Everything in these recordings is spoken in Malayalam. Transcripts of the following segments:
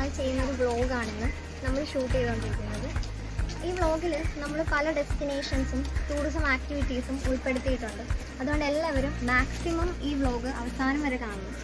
ചെയ്യുന്ന ഒരു വ്ളോഗാണിന്ന് നമ്മൾ ഷൂട്ട് ചെയ്തുകൊണ്ടിരിക്കുന്നത് ഈ വ്ളോഗിൽ നമ്മൾ പല ഡെസ്റ്റിനേഷൻസും ടൂറിസം ആക്ടിവിറ്റീസും ഉൾപ്പെടുത്തിയിട്ടുണ്ട് അതുകൊണ്ട് എല്ലാവരും മാക്സിമം ഈ വ്ളോഗ് അവസാനം വരെ കാണണം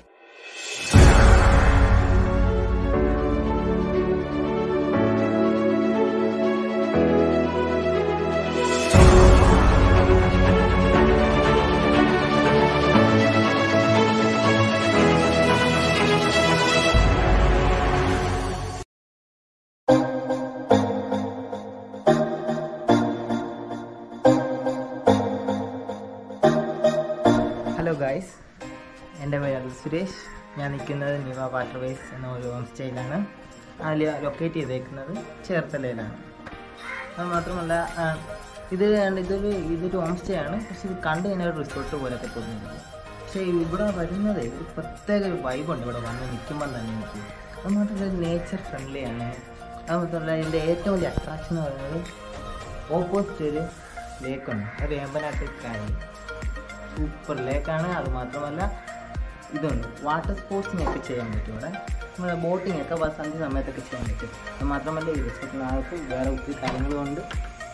ഹലോ ഗായ്സ് എൻ്റെ പേര് സുരേഷ് ഞാൻ നിൽക്കുന്നത് നിവ വാട്ടർവേസ് എന്ന ഒരു ഹോം സ്റ്റേയിലാണ് അതിൽ ലൊക്കേറ്റ് ചെയ്തേക്കുന്നത് ചേർത്തലയിലാണ് അത് മാത്രമല്ല ആ, ഇത് കണ്ട് ഇതൊരു ഇതൊരു ഹോം സ്റ്റേ ആണ് പക്ഷെ ഇത് കണ്ടു കഴിഞ്ഞാൽ ഒരു റിസോർട്ട് പോലെയൊക്കെ തോന്നുന്നില്ല പക്ഷേ ഇവിടെ വരുന്നത് ഒരു പ്രത്യേക ഒരു വൈബുണ്ട് ഇവിടെ വന്ന് നിൽക്കുമ്പം തന്നെ എനിക്ക് അത് മാത്രമല്ല നേച്ചർ ഫ്രണ്ട്ലി ആണ് അത് മാത്രമല്ല ഇതിൻ്റെ ഏറ്റവും വലിയ അട്രാക്ഷൻ എന്ന് പറയുന്നത് ഓപ്പോസിറ്റ് ഒരു ലേക്കുണ്ട് അത് വേമ്പനാട്ട് കായൽ സൂപ്പർ ലേക്കാണ് അത് മാത്രമല്ല ഇതുണ്ട് വാട്ടർ സ്പോർട്സിനൊക്കെ ചെയ്യാൻ പറ്റും ഇവിടെ നമ്മുടെ ബോട്ടിംഗ് ഒക്കെ വ- സന്ധ്യ സമയത്തൊക്കെ ചെയ്യാൻ പറ്റും അത് മാത്രമല്ല ഈ റിസോർട്ടിനകത്ത് വേറെ ഒത്തിരി കാര്യങ്ങളുമുണ്ട്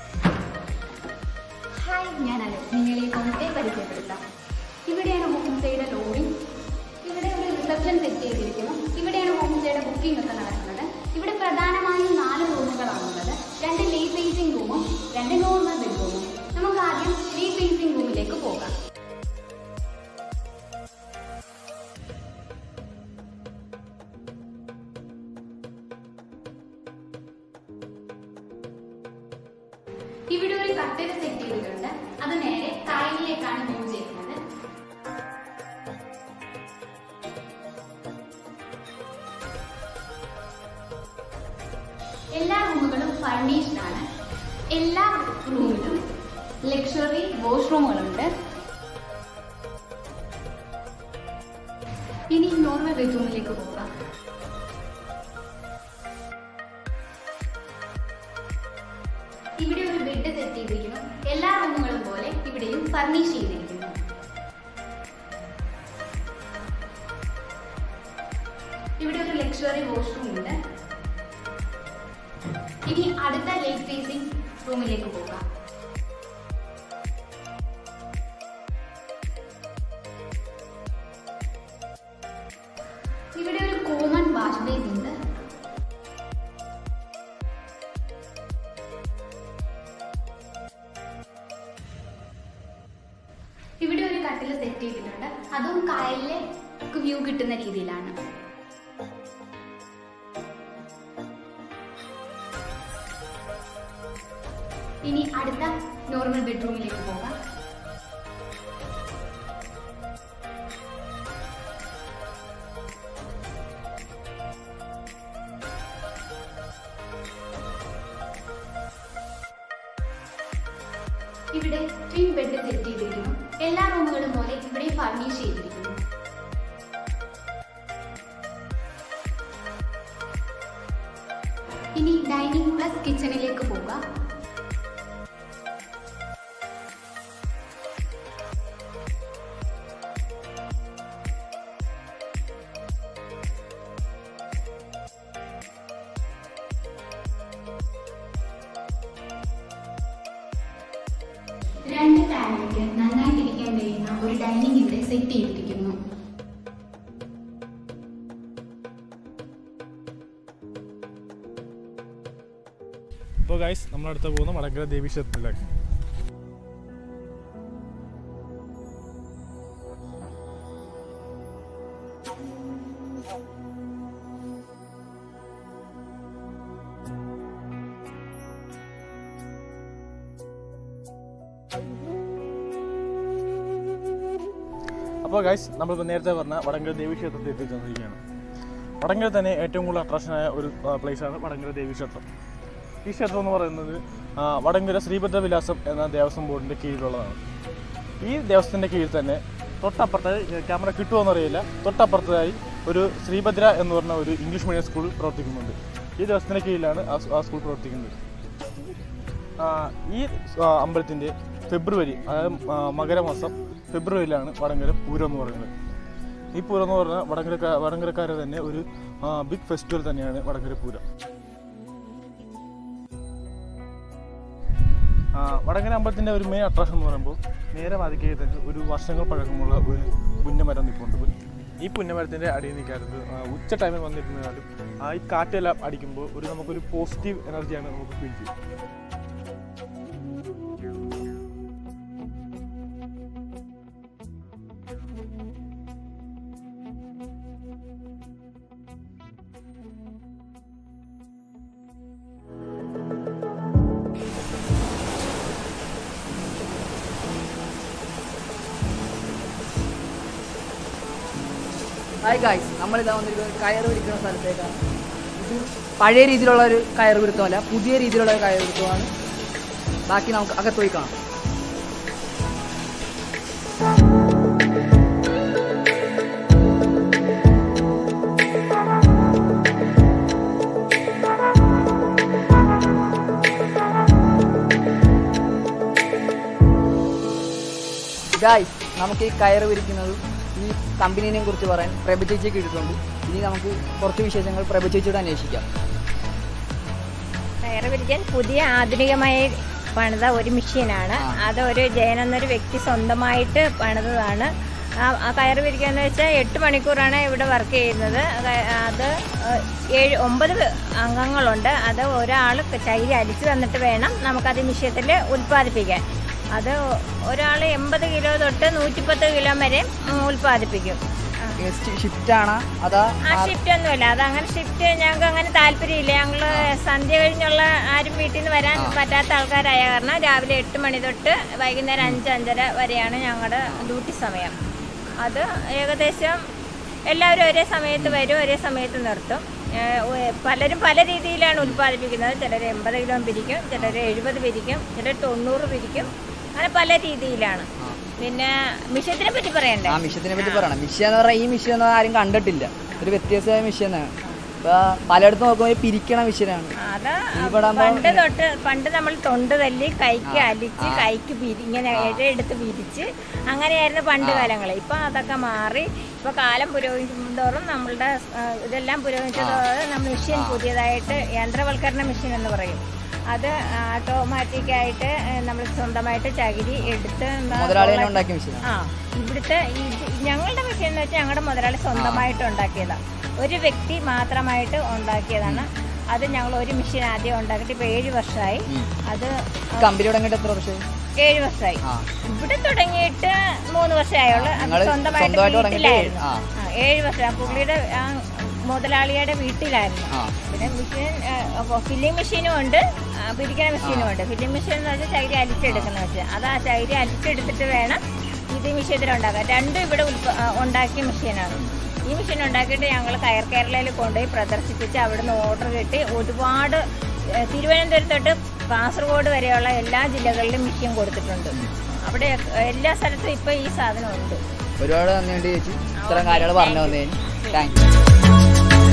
ഹായ് ഞാൻ അലൻ നിങ്ങളെ ഈ ഹോംസ്റ്റേ പരിചയപ്പെടുത്താം ഇവിടെയാണ് ഹോംസ്റ്റേയുടെ ലോഡിംഗ് ഇവിടെ ഒരു റിസപ്ഷൻ സെറ്റ് ചെയ്തിരിക്കുന്നു ഇവിടെയാണ് ഹോംസ്റ്റേയുടെ ബുക്കിംഗ് ഒക്കെ നടക്കുന്നത് ഇവിടെ പ്രധാനമായും നാല് റൂമുകളാണുള്ളത് രണ്ട് ലേ ഫേസിംഗ് റൂമും രണ്ട് നോർമൽ ബെഡ്റൂമും നമുക്ക് ആദ്യം ലേ ഫേസിംഗ് റൂമിലേക്ക് പോകാം ഇവിടെ ഒരു കട്ടിൽ സെറ്റ് ചെയ്തിട്ടുണ്ട് അത് നേരെ കായലിലേക്കാണ് മൂവ് ചെയ്യുന്നത് എല്ലാ റൂമുകളും ഫർണിഷ്ഡ് ആണ് എല്ലാ റൂമിലും ലക്ഷറി വാഷ്റൂമുകളുണ്ട് ഇനി നോർമൽ ബെഡ്റൂമിലേക്ക് പോകാം ഇവിടെ ഒരു ബെഡ് സെറ്റ് ചെയ്തിരിക്കുന്നു എല്ലാ റൂമുകളും പോലെ ഇവിടെയും ഫർണിഷ് ചെയ്തിരിക്കുന്നു ഇവിടെ ഒരു ലക്ഷറി വാഷ്റൂം ഉണ്ട് ഇനി അടുത്ത ലേക്ക് ഫേസിംഗ് റൂമിലേക്ക് പോകാം ഇവിടെ ഒരു കോമൺ വാഷ് ബേസ് ഉണ്ട് ഇവിടെ ഒരു കട്ടിൽ സെറ്റ് ചെയ്തിട്ടുണ്ട് അതും കായലിലെ വ്യൂ കിട്ടുന്ന രീതിയിലാണ് ഇനി അടുത്ത നോർമൽ ബെഡ്റൂമിലേക്ക് പോകാം ഇവിടെ ട്വിൻ ബെഡ് സെറ്റ് ചെയ്തിരിക്കുന്നു എല്ലാ റൂമുകളും പോലെ ഇവിടെ ഫർണിഷ് ചെയ്തിരിക്കുന്നു ഇനി ഡൈനിങ് പ്ലസ് കിച്ചണിലേക്ക് പോകാം രണ്ട് ഫാമിലിക്ക് നന്നായിട്ടിരിക്കാൻ കഴിയുന്ന ഒരു ഡൈനിങ് ഇവിടെ സെറ്റ് ചെയ്തിരിക്കുന്നു അപ്പോൾ ഗൈസ് നമ്മളടുത്ത് പോകുന്ന വടകര ദേവി ക്ഷേത്രത്തിലേക്ക് അപ്പോൾ ഗൈസ് നമ്മളിപ്പോൾ നേരത്തെ പറഞ്ഞ വടങ്കര ദേവി ക്ഷേത്രത്തിൽ എത്തിച്ചേർന്നിരിക്കുകയാണ് വടങ്കര തന്നെ ഏറ്റവും കൂടുതൽ അട്രാക്ഷനായ ഒരു പ്ലേസാണ് വടങ്കര ദേവി ക്ഷേത്രം ഈ ക്ഷേത്രം എന്ന് പറയുന്നത് ആ, വടങ്കര ശ്രീഭദ്രവിലാസം എന്ന ദേവസ്വം ബോർഡിൻ്റെ കീഴിലുള്ളതാണ് ഈ ദേവസ്വത്തിൻ്റെ കീഴിൽ തന്നെ തൊട്ടപ്പുറത്തായി ക്യാമറ കിട്ടുമോ അറിയില്ല തൊട്ടപ്പുറത്തായി ഒരു ശ്രീഭദ്ര എന്ന് പറഞ്ഞ ഒരു ഇംഗ്ലീഷ് മീഡിയം സ്കൂൾ പ്രവർത്തിക്കുന്നുണ്ട് ഈ ദേവസ്വത്തിൻ്റെ കീഴിലാണ് ആ സ്- ആ സ്കൂൾ പ്രവർത്തിക്കുന്നത് ആ, ഈ ആ, അമ്പലത്തിൻ്റെ ഫെബ്രുവരി അതായത് ആ, മകരമാസം ഫെബ്രുവരിയിലാണ് വടങ്കര പൂരം എന്ന് പറയുന്നത് ഈ പൂരം എന്ന് പറഞ്ഞാൽ വടങ്കര വടങ്കരക്കാരെ തന്നെ ഒരു ബിഗ് ഫെസ്റ്റിവൽ തന്നെയാണ് വടകര പൂരം ആ, വടകര അമ്പലത്തിൻ്റെ ഒരു മെയിൻ അട്രാക്ഷൻ എന്ന് പറയുമ്പോൾ നേരെ വാതിക്കേ തന്നെ ഒരു വർഷങ്ങൾ പഴക്കമുള്ള ഒരു പുന്നമരം നിൽപ്പുണ്ട് ഈ പുന്നമരത്തിൻ്റെ അടിയിൽ നിൽക്കാറുണ്ട് ഉച്ച ടൈമിൽ വന്നിരുന്നാലും ആ ഈ കാറ്റെല്ലാം അടിക്കുമ്പോൾ ഒരു നമുക്കൊരു പോസിറ്റീവ് എനർജിയാണ് നമുക്ക് ഫീൽ ചെയ്യുന്നത് ഹായ് ഗായ്സ് നമ്മളിതാ വന്നിരിക്കുന്നത് കയർ പിടിക്കുന്ന സ്ഥലത്തേക്കാണ് ഇത് പഴയ രീതിയിലുള്ള ഒരു കയർ പിടുത്തമല്ല പുതിയ രീതിയിലുള്ള ഒരു കയർ പിടുത്തമാണ് ബാക്കി നമുക്ക് അകത്ത് പോയി കാണാം ഗായ്സ് നമുക്ക് ഈ കയറ് വിരിക്കുന്നതും ഈ കമ്പനീനെ കുറിച്ച് പറയാൻ പ്രഭ ചേച്ചി കിട്ടിയിട്ടുണ്ട് ഇനി നമുക്ക് കുറച്ച് വിശേഷങ്ങൾ പ്രഭ ചേച്ചിയോട് അന്വേഷിക്കാം കയറ് പിരിക്കാൻ പുതിയ ആധുനികമായി പണിത ഒരു മെഷീനാണ് ആ. അത് ഒരു ജയൻ എന്നൊരു വ്യക്തി സ്വന്തമായിട്ട് പണിതതാണ് ആ ആ കയറ് പിരിക്കാന്ന് വെച്ചാൽ എട്ട് മണിക്കൂറാണ് ഇവിടെ വർക്ക് ചെയ്യുന്നത് അത് അത് ഏഴ് ഒമ്പത് അംഗങ്ങളുണ്ട് അത് ഒരാൾ ചൈരി അരിച്ചു തന്നിട്ട് വേണം നമുക്കത് മിഷ്യത്തിൽ ഉൽപ്പാദിപ്പിക്കാൻ അത് ഒരാൾ എൺപത് കിലോ തൊട്ട് നൂറ്റിപ്പത്ത് കിലോ വരെ ഉം, ഉൽപ്പാദിപ്പിക്കും ആ. ഷിഫ്റ്റ് ആണോ അതാ ആ ഷിഫ്റ്റ് ഒന്നുമില്ല അത് അങ്ങനെ ഷിഫ്റ്റ് ഞങ്ങൾക്ക് അങ്ങനെ താല്പര്യമില്ല ഞങ്ങള് സന്ധ്യ കഴിഞ്ഞുള്ള ആരും വീട്ടിൽ നിന്ന് വരാൻ പറ്റാത്ത ആൾക്കാരായ കാരണം രാവിലെ എട്ട് മണി തൊട്ട് വൈകുന്നേരം അഞ്ച് അഞ്ചര വരെയാണ് ഞങ്ങളുടെ ഡ്യൂട്ടി സമയം അത് ഏകദേശം എല്ലാവരും ഒരേ സമയത്ത് വരും ഒരേ സമയത്ത് നിർത്തും ഏഹ് ഒ- പലരും പല രീതിയിലാണ് ഉൽപ്പാദിപ്പിക്കുന്നത് ചിലർ എൺപത് കിലോ പിരിക്കും ചിലർ എഴുപത് പിരിക്കും ചിലർ തൊണ്ണൂറ് പിരിക്കും അങ്ങനെ പല രീതിയിലാണ് പിന്നെ മിഷ്യത്തിനെ പറ്റി പറയണ്ടേ ആ മിഷ്യത്തിനെ പറ്റി പറയണം മിഷ്യ എന്ന് പറഞ്ഞാൽ ഈ മിഷ്യ എന്ന് ആരും കണ്ടിട്ടില്ല ഒരു വ്യത്യസ്തമായ മിഷ്യനാണ് ഇപ്പൊ പലയിടത്തും നോക്കുമ്പോൾ ഒരു പിരിക്കണ മിഷ്യനാണ് അത് ഇവിടെ ആകുമ്പോ പണ്ട് തൊട്ട് പണ്ട് നമ്മൾ തൊണ്ട് തല്ലി കൈക്ക് അലിച്ച് കൈക്ക് പിരി ഇങ്ങനെ ഇഴയെടുത്ത് വിരിച്ച് അങ്ങനെയായിരുന്നു പണ്ട് കാലങ്ങളിൽ ഇപ്പൊ അതൊക്കെ മാറി ഇപ്പൊ കാലം പുരോഗമിക്കുന്തോറും നമ്മളുടെ ആ, ഇതെല്ലാം പുരോഗമിച്ചതോടെ നമ്മൾ മെഷീൻ പുതിയതായിട്ട് യന്ത്രവൽക്കരണ മെഷീൻ എന്ന് പറയും അത് ഓട്ടോമാറ്റിക് ആയിട്ട് നമ്മൾ സ്വന്തമായിട്ട് ചകിരി എടുത്ത് എന്താ മുതലാളി തന്നെ ഉണ്ടാക്കിയ മിഷ്യനാണ് ആ ഇവിടുത്തെ ഇത് ഞങ്ങളുടെ മെഷീൻ എന്ന് വെച്ചാൽ ഞങ്ങളുടെ മുതലാളി സ്വന്തമായിട്ട് ഉണ്ടാക്കിയതാണ് ഒരു വ്യക്തി മാത്രമായിട്ട് ഉണ്ടാക്കിയതാണ് അത് ഞങ്ങൾ ഒരു മെഷീൻ ആദ്യം ഉണ്ടാക്കിയിട്ട് ഇപ്പോൾ ഏഴ് വർഷമായി അത് കമ്പനി തുടങ്ങിയിട്ട് എത്ര വർഷം ഏഴ് വർഷമായി ആ ഇവിടെ തുടങ്ങിയിട്ട് മൂന്ന് വർഷമായുള്ളൂ അത് നിങ്ങള് സ്വന്തമായിട്ട് സ്വന്തമായിട്ട് തുടങ്ങിയിട്ട് വീട്ടിലായിരുന്നു ആ. ആ, ഏഴ് വർഷം പുള്ളിയുടെ ആ മുതലാളിയുടെ വീട്ടിലായിരുന്നു ആ പിന്നെ മെഷീൻ ഫില്ലിംഗ് മെഷീനും ഉണ്ട് ആ, പിരിക്കണ മെഷീനും ഉണ്ട് ഫില്ലിംഗ് മെഷീൻ എന്ന് വെച്ചാൽ ചകിരി അലിച്ചെടുക്കുന്ന മെഷീൻ അത് ആ ചകിരി അലിച്ചെടുത്തിട്ട് വേണം ഇത് മെഷീനിൽ ഉണ്ടാക്കാൻ രണ്ടും ഇവിടെ ഉൽപ്പ ആ, ഉണ്ടാക്കിയ മെഷീനാണ് ഈ മെഷീൻ ഉണ്ടാക്കിയിട്ട് ഞങ്ങൾ കയർ കേരളയിൽ കൊണ്ടുപോയി പ്രദർശിപ്പിച്ച് അവിടുന്ന് ഓർഡർ കിട്ടി ഒരുപാട് ഏ, തിരുവനന്തപുരം തൊട്ട് കാസർഗോഡ് വരെയുള്ള എല്ലാ ജില്ലകളിലും മെഷീൻ കൊടുത്തിട്ടുണ്ട് അവിടെ എല്ലാ സ്ഥലത്തും ഇപ്പോൾ ഈ സാധനം ഉണ്ട് ഒരുപാട് നന്ദിയുണ്ട് ചേച്ചി ഇത്തരം കാര്യങ്ങൾ പറഞ്ഞു തന്നതിന് താങ്ക് യു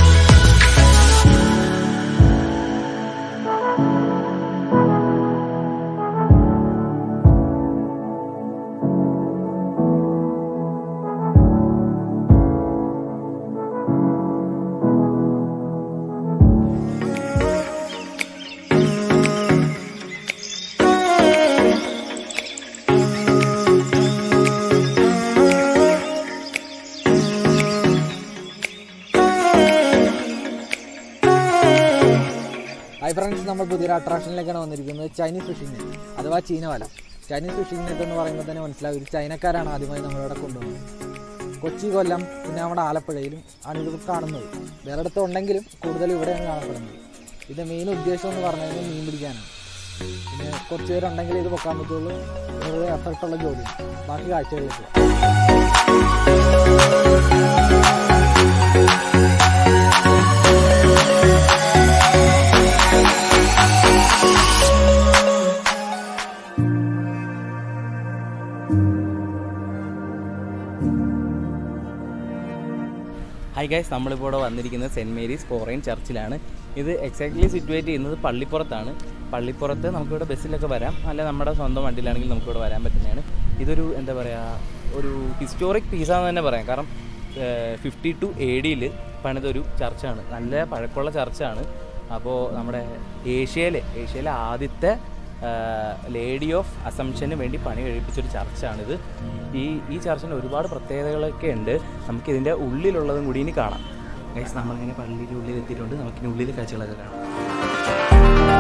ഹായ് ഫ്രണ്ട്സ് നമ്മൾ പുതിയൊരു അട്രാക്ഷനിലേക്കാണ് വന്നിരിക്കുന്നത് ചൈനീസ് ഫിഷിംഗ് നെറ്റ് അഥവാ ചീനവല ചൈനീസ് ഫിഷിംഗ് നെറ്റ് എന്ന് പറയുമ്പോൾ തന്നെ മനസ്സിലാവും ഒരു ചൈനക്കാരാണ് ആദ്യമായി നമ്മളിവിടെ കൊണ്ടുവന്നത് കൊച്ചി കൊല്ലം പിന്നെ നമ്മുടെ ആലപ്പുഴയിലും ആണ് ഇത് കാണുന്നത് വേറെ ഇടത്തും ഉണ്ടെങ്കിലും കൂടുതലും ഇവിടെയാണ് കാണപ്പെടുന്നത് ഇത് മെയിൻ ഉദ്ദേശം എന്ന് പറഞ്ഞു കഴിഞ്ഞാൽ മീൻ പിടിക്കാനാണ് പിന്നെ കുറച്ച് പേരുണ്ടെങ്കിൽ ഇത് പൊക്കാൻ പറ്റുള്ളൂ ഒരു എഫക്റ്റുള്ള ജോലിയാണ് ബാക്കി കാഴ്ചകളിലേക്ക് പോകാം. ഹായ് ഗൈസ് നമ്മളിപ്പോൾ ഇവിടെ വന്നിരിക്കുന്നത് സെൻറ്റ് മേരീസ് ഫോറൈൻ ചർച്ചിലാണ് ഇത് എക്സാക്ട്ലി സിറ്റുവേറ്റ് ചെയ്യുന്നത് പള്ളിപ്പുറത്താണ് പള്ളിപ്പുറത്ത് നമുക്കിവിടെ ബസ്സിലൊക്കെ വരാം അല്ല നമ്മുടെ സ്വന്തം വണ്ടിയിലാണെങ്കിൽ നമുക്കിവിടെ വരാൻ പറ്റുന്നതാണ് ഇതൊരു എന്താ പറയുക ഒരു ഹിസ്റ്റോറിക് പീസാന്ന് തന്നെ പറയാം കാരണം ഫിഫ്റ്റി ടു എ ഡിയിൽ പണിതൊരു ചർച്ചാണ് നല്ല പഴക്കമുള്ള ചർച്ചാണ് അപ്പോൾ നമ്മുടെ ഏഷ്യയിലെ ഏഷ്യയിലെ ആദ്യത്തെ ലേഡി ഓഫ് അസംഷന് വേണ്ടി പണി കഴിപ്പിച്ചൊരു ചർച്ചാണിത് ഈ ഈ ചർച്ചിന് ഒരുപാട് പ്രത്യേകതകളൊക്കെ ഉണ്ട് നമുക്കിതിൻ്റെ ഉള്ളിലുള്ളതും കൂടി ഇനി കാണാം ഗൈസ് നമ്മളിങ്ങനെ പള്ളിയുടെ ഉള്ളിൽ എത്തിയിട്ടുണ്ട് നമുക്കിനി ഉള്ളിൽ കാഴ്ചകളൊക്കെ കാണാം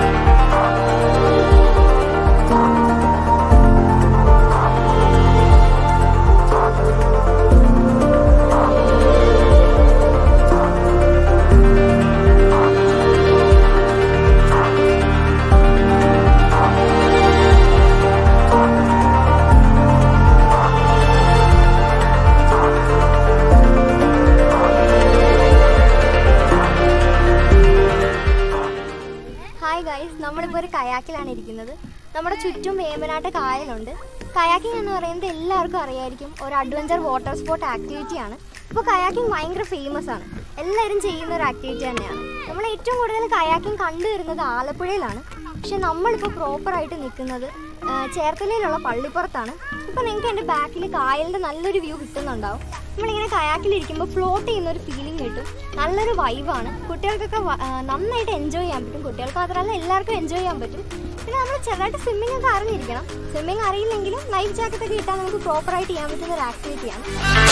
ഹായ് ഗൈസ് നമ്മളിപ്പോൾ ഒരു കയാക്കിലാണ് ഇരിക്കുന്നത് നമ്മുടെ ചുറ്റും വേമ്പനാട്ട് കായലുണ്ട് കയാക്കിംഗ് എന്ന് പറയുന്നത് എല്ലാവർക്കും അറിയായിരിക്കും ഒരു അഡ്വഞ്ചർ വാട്ടർ സ്പോർട്ട് ആക്ടിവിറ്റിയാണ് ഇപ്പോൾ കയാക്കിംഗ് ഭയങ്കര ഫേമസ് ആണ് എല്ലാവരും ചെയ്യുന്ന ഒരു ആക്ടിവിറ്റി തന്നെയാണ് നമ്മൾ ഏറ്റവും കൂടുതൽ കയാക്കിംഗ് കണ്ടുവരുന്നത് ആലപ്പുഴയിലാണ് പക്ഷെ നമ്മളിപ്പോൾ പ്രോപ്പറായിട്ട് നിൽക്കുന്നത് ആ, ചേർത്തലയിലുള്ള പള്ളിപ്പുറത്താണ് ഇപ്പോൾ നിങ്ങൾക്ക് എൻ്റെ ബാക്കിൽ കായലിൻ്റെ നല്ലൊരു വ്യൂ കിട്ടുന്നുണ്ടാവും നമ്മളിങ്ങനെ കയാക്കിലിരിക്കുമ്പോൾ ഫ്ലോട്ട് ചെയ്യുന്ന ഒരു ഫീലിംഗ് കിട്ടും നല്ലൊരു വൈബാണ് കുട്ടികൾക്കൊക്കെ വ- ആ, നന്നായിട്ട് എൻജോയ് ചെയ്യാൻ പറ്റും കുട്ടികൾക്ക് മാത്രമല്ല എല്ലാവർക്കും എൻജോയ് ചെയ്യാൻ പറ്റും പിന്നെ നമ്മൾ ചെറുതായിട്ട് സ്വിമ്മിംഗ് ഒക്കെ അറിഞ്ഞിരിക്കണം സ്വിമ്മിംഗ് അറിയില്ലെങ്കിലും ലൈഫ് ജാക്കറ്റ് ഒക്കെ ഇട്ടാൽ നമുക്ക് പ്രോപ്പറായിട്ട് ചെയ്യാൻ പറ്റുന്ന ഒരു ആക്ടിവിറ്റിയാണ്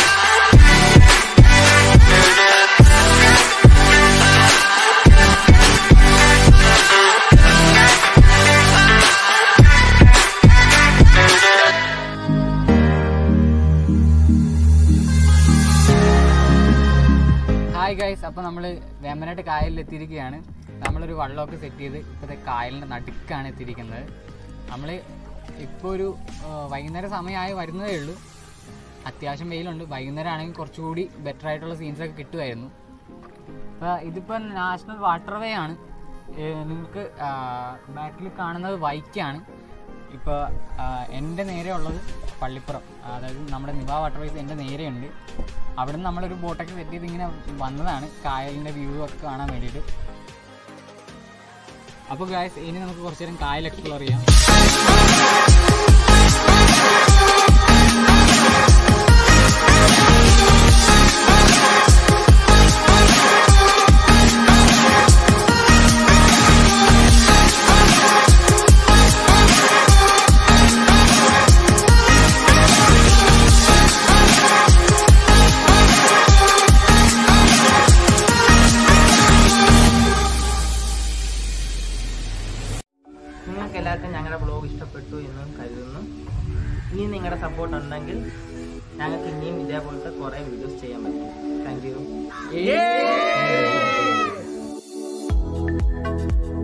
ഹായ് ഗൈസ് അപ്പോൾ നമ്മൾ വേമ്പനാട്ട് കായലിൽ എത്തിയിരിക്കുകയാണ് നമ്മളൊരു വള്ളമൊക്കെ സെറ്റ് ചെയ്ത് ഇപ്പോഴത്തെ കായലിൻ്റെ നടുക്കാണ് എത്തിയിരിക്കുന്നത് നമ്മൾ ഇപ്പോൾ ഒരു ആ, വൈകുന്നേരം സമയമായി വരുന്നതേ ഉള്ളൂ അത്യാവശ്യം വെയിലുണ്ട് വൈകുന്നേരം ആണെങ്കിൽ കുറച്ചുകൂടി ബെറ്റർ ആയിട്ടുള്ള സീൻസൊക്കെ കിട്ടുമായിരുന്നു അപ്പോൾ ഇതിപ്പോൾ നാഷണൽ വാട്ടർ വേ ആണ് ഏ, നിങ്ങൾക്ക് ബാക്കിൽ കാണുന്നത് വൈക്കാണ് ഇപ്പോൾ എൻ്റെ നേരെ ഉള്ളത് പള്ളിപ്പുറം അതായത് നമ്മുടെ നിവ വാട്ടർ വേസ് എൻ്റെ നേരെയുണ്ട് അവിടെ നിന്ന് നമ്മളൊരു ബോട്ടൊക്കെ സെറ്റ് ചെയ്ത് ഇങ്ങനെ വന്നതാണ് കായലിൻ്റെ വ്യൂ ഒക്കെ കാണാൻ വേണ്ടിയിട്ട് അപ്പോൾ ഗായ്സ് ഇനി നമുക്ക് കുറച്ച് നേരം കായൽ എക്സ്പ്ലോർ ചെയ്യാം നിങ്ങൾക്ക് എല്ലാവർക്കും ഞങ്ങളുടെ ബ്ലോഗ് ഇഷ്ടപ്പെട്ടു എന്ന് കരുതുന്നു ഇനി നിങ്ങളുടെ സപ്പോർട്ട് ഉണ്ടെങ്കിൽ ഞങ്ങൾക്ക് ഇനിയും ഇതേപോലത്തെ കുറേ വീഡിയോസ് ചെയ്യാൻ പറ്റും താങ്ക് യു